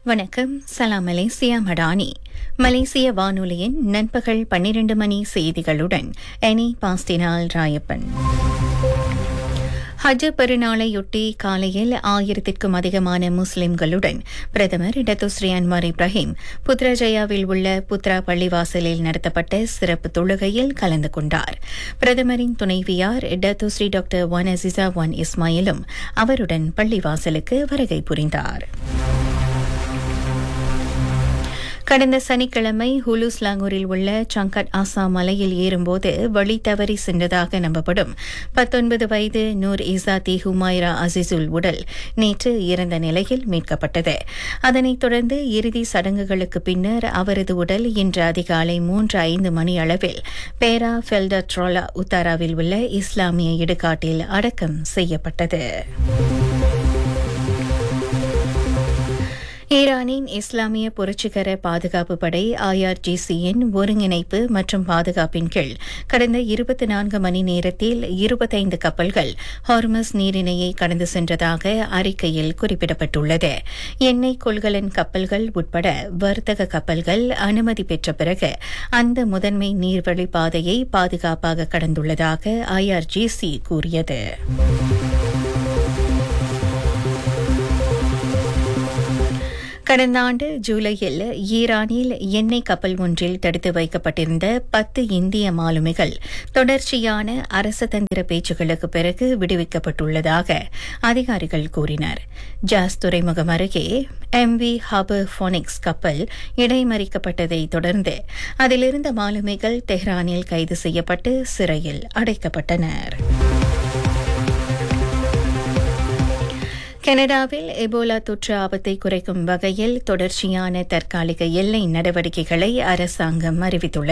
வணக்கம் சலாம் மலேசியா மடானி மலேசிய வானொலியின் நண்பகல் பன்னிரண்டு மணி செய்திகளுடன் எனி பாஸ்டினால் ராயப்பன் ஹஜ் பெருநாளையொட்டி காலையில் ஆயிரத்திற்கும் அதிகமான முஸ்லிம்களுடன் பிரதமர் டத்துஸ்ரீ அன்வார் இப்ராஹிம் புத்ராஜயாவில் உள்ள புத்ரா பள்ளிவாசலில் நடத்தப்பட்ட சிறப்பு தொழுகையில் கலந்து கொண்டார் பிரதமரின் துணைவியார் Datuk Seri doctor Wan Azizah Wan இஸ்மாயிலும் அவருடன் பள்ளிவாசலுக்கு வருகை புரிந்தார் கடந்த சனிக்கிழமை ஹுலுஸ்லாங்கூரில் உள்ள சங்கட் ஆசா மலையில் ஏறும்போது வழி தவறி சென்றதாக நம்பப்படும் பத்தொன்பது வயது நூர் இசாத்தி ஹுமாயிரா அசிசுல் உடல் நேற்று இறந்த நிலையில் மீட்கப்பட்டது அதனைத் தொடர்ந்து இறுதி சடங்குகளுக்கு பின்னர் அவரது உடல் இன்று அதிகாலை மூன்று ஐந்து மணி அளவில் பேரா ஃபெல்டா ட்ரோலா உத்தாராவில் உள்ள இஸ்லாமிய இடுகாட்டில் அடக்கம் செய்யப்பட்டது ஈரானின் இஸ்லாமிய புரட்சிகர பாதுகாப்பு படை ஐஆர்ஜிசியின் ஒருங்கிணைப்பு மற்றும் பாதுகாப்பின் கீழ் கடந்த இருபத்தி நான்கு மணி நேரத்தில் இருபத்தைந்து கப்பல்கள் ஹார்மஸ் நீரிணையை கடந்து சென்றதாக அறிக்கையில் குறிப்பிடப்பட்டுள்ளது எண்ணெய் கொள்கலன் கப்பல்கள் உட்பட வர்த்தக கப்பல்கள் அனுமதி பெற்ற பிறகு அந்த முதன்மை நீர்வழி பாதையை பாதுகாப்பாக கடந்துள்ளதாக ஐஆர்ஜிசி கூறியது கடந்த ஆண்டு ஜூலையில் ஈரானில் எண்ணெய் கப்பல் ஒன்றில் தடுத்து வைக்கப்பட்டிருந்த பத்து இந்திய மாலுமிகள் தொடர்ச்சியான அரசதந்திர பேச்சுகளுக்கு பிறகு விடுவிக்கப்பட்டுள்ளதாக அதிகாரிகள் கூறினர் ஜாஸ் துறைமுகம் அருகே எம் வி ஹபர் போனிக்ஸ் கப்பல் இடைமறிக்கப்பட்டதை தொடர்ந்து அதிலிருந்த மாலுமிகள் தெஹ்ரானில் கைது செய்யப்பட்டு சிறையில் அடைக்கப்பட்டனர் கனடாவில் எபோலா தொற்று ஆபத்தை குறைக்கும் வகையில் தொடர்ச்சியான தற்காலிக எல்லை நடவடிக்கைகளை அரசாங்கம் அறிவித்துள்ளது